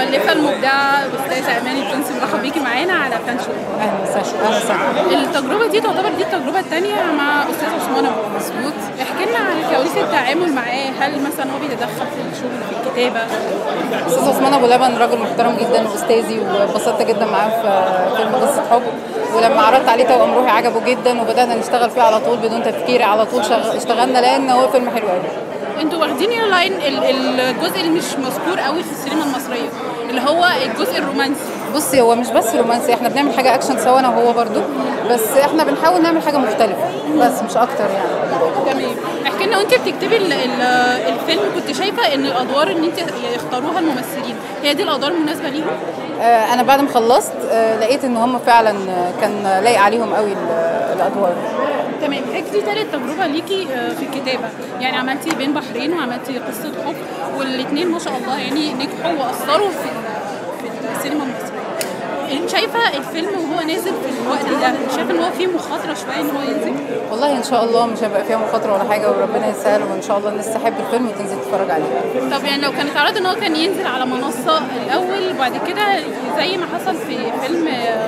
المؤلفه المبدعه الاستاذه اماني برنس مرحب بيكي معانا على فان شو اهلا وسهلا اهلا وسهلا التجربه دي تعتبر دي التجربه الثانيه مع استاذ عثمان ابو مظبوط احكي لنا عن كواليس التعامل معاه هل مثلا هو بيتدخل في الشغل في الكتابه استاذ عثمان ابو لبن راجل محترم جدا واستاذي واتبسطت جدا معاه في فيلم قصه حب ولما عرضت عليه توأم روحي عجبه جدا وبدانا نشتغل فيه على طول بدون تفكير على طول شغ... اشتغلنا لان هو فيلم حلو قوي انتوا واخدين لاين الجزء اللي مش مذكور قوي في السينما المصريه اللي هو الجزء الرومانسي بصي هو مش بس رومانسي احنا بنعمل حاجه اكشن سوا انا وهو برضو بس احنا بنحاول نعمل حاجه مختلفه بس مش اكتر يعني تمام احكي لنا وانت بتكتبي ال- ال- الفيلم كنت شايفه ان الادوار اللي انت يختاروها الممثلين هي دي الادوار المناسبه ليهم آه، انا بعد ما خلصت آه، لقيت ان هم فعلا آه، كان لايق عليهم قوي ال- الادوار تمام حكي تالت تجربه ليكي آه، في الكتابه يعني عملتي بين بحرين وعملتي قصه حب والاثنين ما شاء الله يعني نجحوا واثروا في ال- في السينما المصريه انت شايفه الفيلم وهو نازل في الوقت ده شايفه ان هو فيه مخاطره شويه ان هو ينزل والله ان شاء الله مش هيبقى فيها مخاطره ولا حاجه وربنا يسهل وان شاء الله الناس تحب الفيلم وتنزل تتفرج عليه طب يعني لو كان اتعرض ان هو كان ينزل على منصه الاول وبعد كده زي ما حصل في فيلم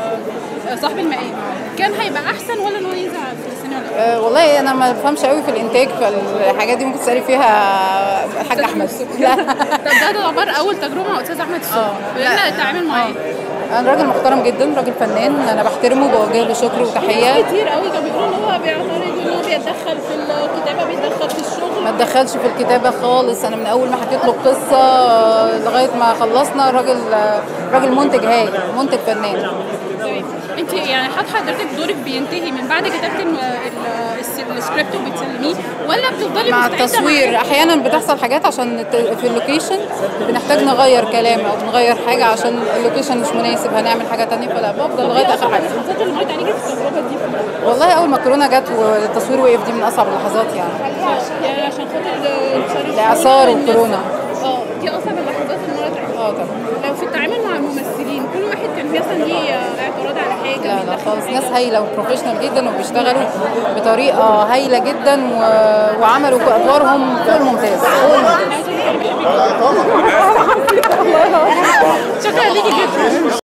آه، صاحب المقام كان هيبقى احسن ولا ان هو ينزل على السينما الاول أه والله انا ما بفهمش قوي في الانتاج فالحاجات دي ممكن تسالي فيها الحاج احمد لا طب ده تعتبر اول تجربه مع استاذ احمد السوق قلنا التعامل معاه انا راجل محترم جدا راجل فنان انا بحترمه وبوجه له شكر وتحيه كتير قوي كانوا بيقولوا ان هو بيعترض ان هو بيتدخل في الكتابه بيتدخل في الشغل ما اتدخلش في الكتابه خالص انا من اول ما حكيت له القصه آه، لغايه ما خلصنا راجل آه، راجل منتج هايل منتج فنان تمام. انت يعني حد حضرتك دورك بينتهي من بعد كتابه ال- ال- الس- السكريبت وبتسلميه ولا بتفضلي مع مستعدة التصوير معاه؟ احيانا بتحصل حاجات عشان الت- في اللوكيشن بنحتاج نغير كلام او نغير حاجه عشان اللوكيشن مش مناسب هنعمل حاجه تانية فلا بفضل لغايه اخر حاجه اللحظات اللي مريت عليكي في التجربه دي والله اول ما الكورونا جت والتصوير وقف دي من اصعب اللحظات يعني يعني عشان خاطر انتشار الإعصار الشغل والكورونا. اه دي اصعب اللحظات اللي مرت عليكي اه طبعا لو في التعامل مع الممثلين كل واحد كان مثلا ليه اعتراض على حاجه لا لا بيتدخل خالص في ناس حاجة. هايله وبروفيشنال جدا وبيشتغلوا بطريقه هايله جدا و... وعملوا ادوارهم فوق الممتاز فوق الممتاز شكرا ليكي جدا